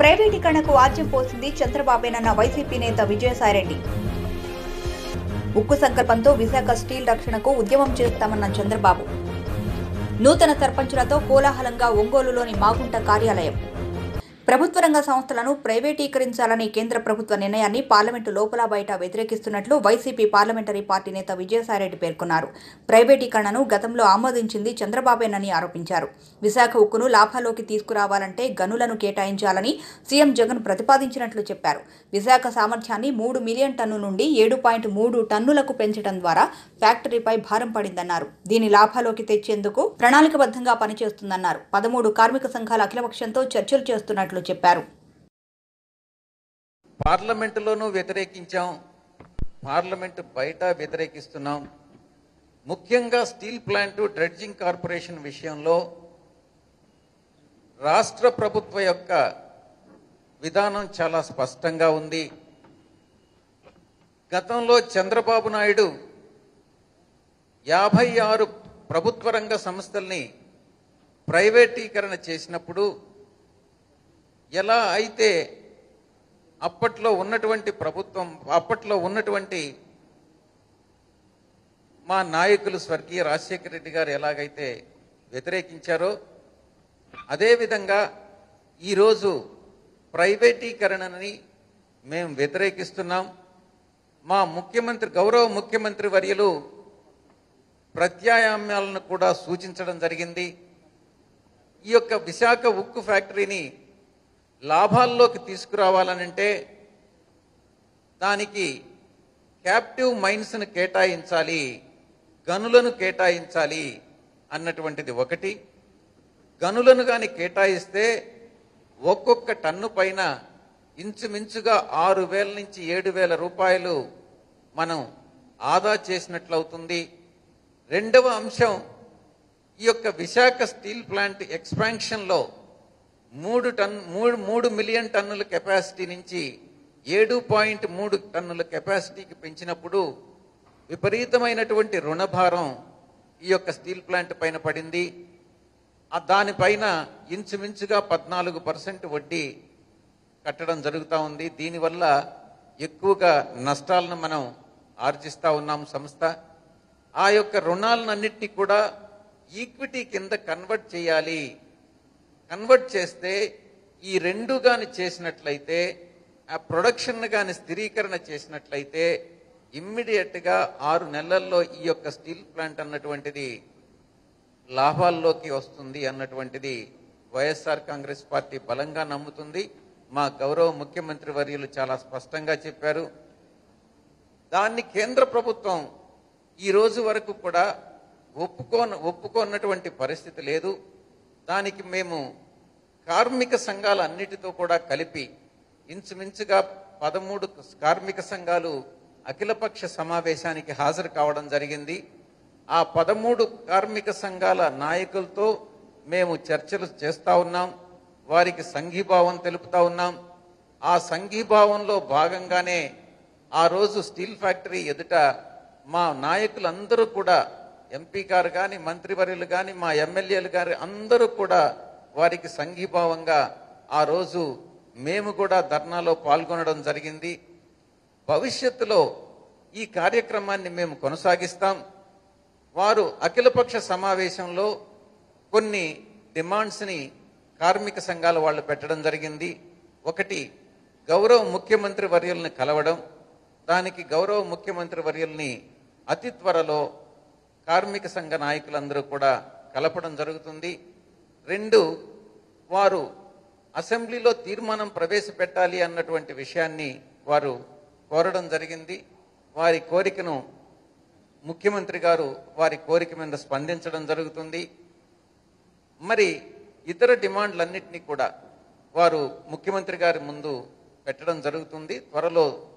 ప్రైవేటీకరణకు ఆజ్యం పోసింది చంద్రబాబేనన్న వైసీపీ నేత విజయసాయిరెడ్డి ఉక్కు సంకల్పంతో విశాఖ స్టీల్ రక్షణకు ఉద్యమం చేస్తామన్న చంద్రబాబు నూతన సర్పంచులతో కోలాహలంగా ఒంగోలులోని మాగుంట కార్యాలయం ప్రభుత్వ రంగ సంస్థలను ప్రైవేటీకరించాలని కేంద్ర ప్రభుత్వ నిర్ణయాన్ని పార్లమెంటు లోపల బయట వ్యతిరేకిస్తున్నట్లు వైసీపీ పార్లమెంటరీ పార్టీ నేత విజయసాయిరెడ్డి పేర్కొన్నారు ప్రైవేటీకరణను గతంలో ఆమోదించింది చంద్రబాబేనని ఆరోపించారు విశాఖ ఉక్కును లాభాల్లోకి తీసుకురావాలంటే గనులను కేటాయించాలని సీఎం జగన్ ప్రతిపాదించినట్లు చెప్పారు విశాఖ సామర్థ్యాన్ని మూడు మిలియన్ టన్ను నుండి ఏడు పాయింట్ మూడు టన్నులకు పెంచడం ద్వారా ఫ్యాక్టరీపై భారం పడిందన్నారు దీని లాభాలోకి తెచ్చేందుకు ప్రణాళికబద్ధంగా పనిచేస్తుందన్నారు పదమూడు కార్మిక సంఘాల అఖిలపక్షంతో చర్చలు చేస్తున్నట్లు చెప్పారు పార్లమెంటులోనూ వ్యతిరేకించాం పార్లమెంటు బయట వ్యతిరేకిస్తున్నాం ముఖ్యంగా స్టీల్ ప్లాంట్ డ్రెడ్జింగ్ కార్పొరేషన్ విషయంలో రాష్ట్ర ప్రభుత్వ యొక్క విధానం చాలా స్పష్టంగా ఉంది గతంలో చంద్రబాబు నాయుడు యాభై ఆరు ప్రభుత్వ రంగ సంస్థల్ని ప్రైవేటీకరణ చేసినప్పుడు ఎలా అయితే అప్పట్లో ఉన్నటువంటి ప్రభుత్వం అప్పట్లో ఉన్నటువంటి మా నాయకులు స్వర్గీయ రాజశేఖర రెడ్డి గారు ఎలాగైతే వ్యతిరేకించారో అదేవిధంగా ఈరోజు ప్రైవేటీకరణని మేము వ్యతిరేకిస్తున్నాం మా ముఖ్యమంత్రి గౌరవ ముఖ్యమంత్రి వర్యులు ప్రత్యాయామ్యాలను కూడా సూచించడం జరిగింది ఈ యొక్క విశాఖ ఉక్కు ఫ్యాక్టరీని లాభాల్లోకి తీసుకురావాలనంటే దానికి క్యాప్టివ్ మైన్స్ను కేటాయించాలి గనులను కేటాయించాలి అన్నటువంటిది ఒకటి గనులను కానీ కేటాయిస్తే ఒక్కొక్క టన్ను పైన ఇంచుమించుగా ఆరు వేల నుంచి ఏడు వేల రూపాయలు మనం ఆదా చేసినట్లవుతుంది రెండవ అంశం ఈ యొక్క విశాఖ స్టీల్ ప్లాంట్ ఎక్స్పాన్షన్లో మూడు టన్ మూడు మూడు మిలియన్ టన్నుల కెపాసిటీ నుంచి ఏడు పాయింట్ మూడు టన్నుల కెపాసిటీకి పెంచినప్పుడు విపరీతమైనటువంటి రుణభారం ఈ యొక్క స్టీల్ ప్లాంట్ పైన పడింది ఆ దానిపైన ఇంచుమించుగా పద్నాలుగు పర్సెంట్ వడ్డీ కట్టడం జరుగుతూ ఉంది దీనివల్ల ఎక్కువగా నష్టాలను మనం ఆర్జిస్తూ ఉన్నాం సంస్థ ఆ యొక్క రుణాలన్నింటినీ కూడా ఈక్విటీ కింద కన్వర్ట్ చేయాలి కన్వర్ట్ చేస్తే ఈ రెండు గాని చేసినట్లయితే ఆ ప్రొడక్షన్ గాని స్థిరీకరణ చేసినట్లయితే ఇమ్మీడియట్ గా ఆరు నెలల్లో ఈ యొక్క స్టీల్ ప్లాంట్ అన్నటువంటిది లాభాల్లోకి వస్తుంది అన్నటువంటిది వైఎస్ఆర్ కాంగ్రెస్ పార్టీ బలంగా నమ్ముతుంది మా గౌరవ ముఖ్యమంత్రి వర్యులు చాలా స్పష్టంగా చెప్పారు దాన్ని కేంద్ర ప్రభుత్వం ఈ రోజు వరకు కూడా ఒప్పుకో ఒప్పుకోన్నటువంటి పరిస్థితి లేదు దానికి మేము కార్మిక సంఘాల అన్నిటితో కూడా కలిపి ఇంచుమించుగా పదమూడు కార్మిక సంఘాలు అఖిలపక్ష సమావేశానికి హాజరు కావడం జరిగింది ఆ పదమూడు కార్మిక సంఘాల నాయకులతో మేము చర్చలు చేస్తా ఉన్నాం వారికి సంఘీభావం తెలుపుతా ఉన్నాం ఆ సంఘీభావంలో భాగంగానే ఆ రోజు స్టీల్ ఫ్యాక్టరీ ఎదుట మా నాయకులందరూ కూడా ఎంపీ గారు కానీ మంత్రివర్యులు కానీ మా ఎమ్మెల్యేలు గారు అందరూ కూడా వారికి సంఘీభావంగా ఆ రోజు మేము కూడా ధర్నాలో పాల్గొనడం జరిగింది భవిష్యత్తులో ఈ కార్యక్రమాన్ని మేము కొనసాగిస్తాం వారు అఖిలపక్ష సమావేశంలో కొన్ని డిమాండ్స్ని కార్మిక సంఘాల వాళ్ళు పెట్టడం జరిగింది ఒకటి గౌరవ ముఖ్యమంత్రి వర్యుల్ని కలవడం దానికి గౌరవ ముఖ్యమంత్రి వర్యుల్ని అతి త్వరలో కార్మిక సంఘ నాయకులందరూ కూడా కలపడం జరుగుతుంది రెండు వారు అసెంబ్లీలో తీర్మానం ప్రవేశపెట్టాలి అన్నటువంటి విషయాన్ని వారు కోరడం జరిగింది వారి కోరికను ముఖ్యమంత్రి గారు వారి కోరిక మీద స్పందించడం జరుగుతుంది మరి ఇతర డిమాండ్లన్నింటినీ కూడా వారు ముఖ్యమంత్రి గారి ముందు పెట్టడం జరుగుతుంది త్వరలో